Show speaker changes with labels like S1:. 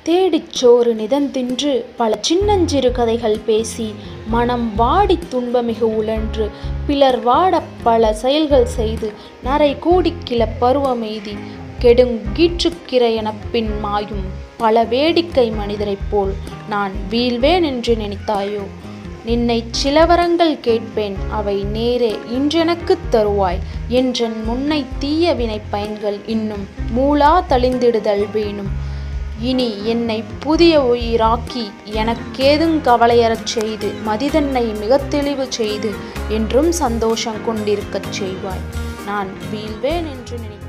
S1: தேடிச் சோறு நிதந்தின்று பல சின்னஞ்சிறு கதைகள் பேசி மனம் வாடித் துன்பமிகு உழன்று பிலர் வாடப் பல செயல்கள் செய்து நரை கூடிக் கிளப் பருவமெய்தி கெடுங் கீற்றுக்கிரையெனப் பின் மாயும் பல வேடிக்கை மனிதரைப் போல் நான் வீழ்வேன் என்று நினைத்தாயோ நின்னைச் சில வரங்கள் கேட்பேன் அவை நேரே இன்றெனக்குத் தருவாய் என்றன் முன்னைத் தீய வினைப் பயன்கள் இன்னும் மூளா தழிந்திடுதல் வேணும் இனி என்னைப் புதிய உயிராக்கி எனக்கேதுங் கவலையறச் செய்து மதிதன்னை மிகத் தெளிவு செய்து என்றும் சந்தோஷங் கொண்டிருக்கச் செய்வாய் நான் வீழ்வேன் என்று நினை